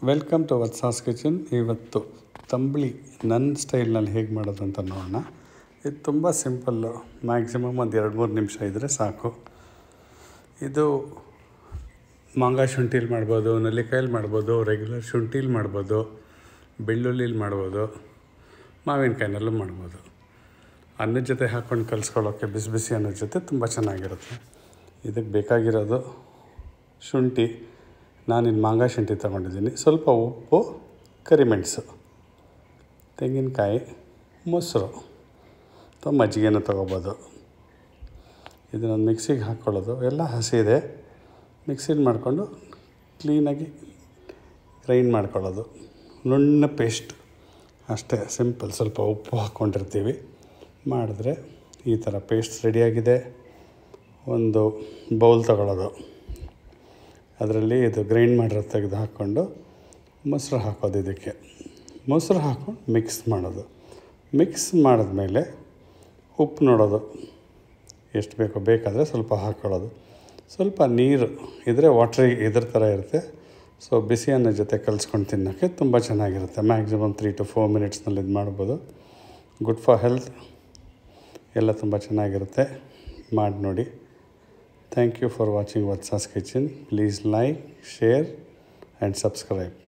welcome to ವತ್ಸಾಸ್ kitchen ಇವತ್ತು ತಂಬಳಿ ನನ್ನ ಸ್ಟೈಲ್ನಲ್ಲಿ ಹೇಗೆ ಮಾಡೋದು ಅಂತ ನೋಡೋಣ ಇದು ತುಂಬ ಸಿಂಪಲ್ಲು ಮ್ಯಾಕ್ಸಿಮಮ್ ಒಂದು ಎರಡು ಮೂರು ನಿಮಿಷ ಇದ್ದರೆ ಸಾಕು ಇದು ಮಾಂಗ ಶುಂಠಿಲಿ ಮಾಡ್ಬೋದು ನೆಲ್ಲಿಕಾಯಲ್ಲಿ ಮಾಡ್ಬೋದು ರೆಗ್ಯುಲರ್ ಶುಂಠಿಲಿ ಮಾಡ್ಬೋದು ಬೆಳ್ಳುಳ್ಳಿಲಿ ಮಾಡ್ಬೋದು ಮಾವಿನಕಾಯಿನಲ್ಲೂ ಮಾಡ್ಬೋದು ಅನ್ನದ ಜೊತೆ ಹಾಕ್ಕೊಂಡು ಕಲಿಸ್ಕೊಳ್ಳೋಕ್ಕೆ ಬಿಸಿ ಬಿಸಿ ಅನ್ನದ ಜೊತೆ ತುಂಬ ಚೆನ್ನಾಗಿರುತ್ತೆ ಇದಕ್ಕೆ ಬೇಕಾಗಿರೋದು ಶುಂಠಿ ನಾನಿನ್ನು ಮಾಂಗ ಶುಂಠಿ ತೊಗೊಂಡಿದ್ದೀನಿ ಸ್ವಲ್ಪ ಉಪ್ಪು ಕರಿಮೆಣಸು ತೆಂಗಿನಕಾಯಿ ಮೊಸರು ಅಥವಾ ಮಜ್ಜಿಗೆನೂ ತೊಗೋಬೋದು ಇದನ್ನು ಮಿಕ್ಸಿಗೆ ಹಾಕ್ಕೊಳ್ಳೋದು ಎಲ್ಲ ಹಸಿ ಇದೆ ಮಿಕ್ಸಿಲಿ ಮಾಡಿಕೊಂಡು ಕ್ಲೀನಾಗಿ ಗ್ರೈಂಡ್ ಮಾಡ್ಕೊಳ್ಳೋದು ನುಣ್ಣ ಪೇಸ್ಟ್ ಅಷ್ಟೇ ಸಿಂಪಲ್ ಸ್ವಲ್ಪ ಉಪ್ಪು ಹಾಕ್ಕೊಂಡಿರ್ತೀವಿ ಮಾಡಿದ್ರೆ ಈ ಥರ ಪೇಸ್ಟ್ ರೆಡಿಯಾಗಿದೆ ಒಂದು ಬೌಲ್ ತಗೊಳ್ಳೋದು ಅದರಲ್ಲಿ ಇದು ಗ್ರೈಂಡ್ ಮಾಡಿರೋ ತೆಗೆದು ಹಾಕ್ಕೊಂಡು ಮೊಸರು ಹಾಕೋದು ಇದಕ್ಕೆ ಮೊಸರು ಹಾಕ್ಕೊಂಡು ಮಿಕ್ಸ್ ಮಾಡೋದು ಮಿಕ್ಸ್ ಮಾಡಿದ್ಮೇಲೆ ಉಪ್ಪು ನೋಡೋದು ಎಷ್ಟು ಬೇಕೋ ಬೇಕಾದರೆ ಸ್ವಲ್ಪ ಹಾಕ್ಕೊಳ್ಳೋದು ಸ್ವಲ್ಪ ನೀರು ಇದ್ದರೆ ವಾಟ್ರಿ ಇದ್ರ ಥರ ಇರುತ್ತೆ ಸೊ ಬಿಸಿ ಅನ್ನ ಜೊತೆ ಕಲಿಸ್ಕೊಂಡು ತಿನ್ನೋಕ್ಕೆ ತುಂಬ ಚೆನ್ನಾಗಿರುತ್ತೆ ಮ್ಯಾಕ್ಸಿಮಮ್ ತ್ರೀ ಟು ಫೋರ್ ಮಿನಿಟ್ಸ್ನಲ್ಲಿ ಇದು ಮಾಡ್ಬೋದು ಗುಡ್ ಫಾರ್ ಹೆಲ್ತ್ ಎಲ್ಲ ತುಂಬ ಚೆನ್ನಾಗಿರುತ್ತೆ ಮಾಡಿ ನೋಡಿ thank you for watching Vatsa's kitchen please like share and subscribe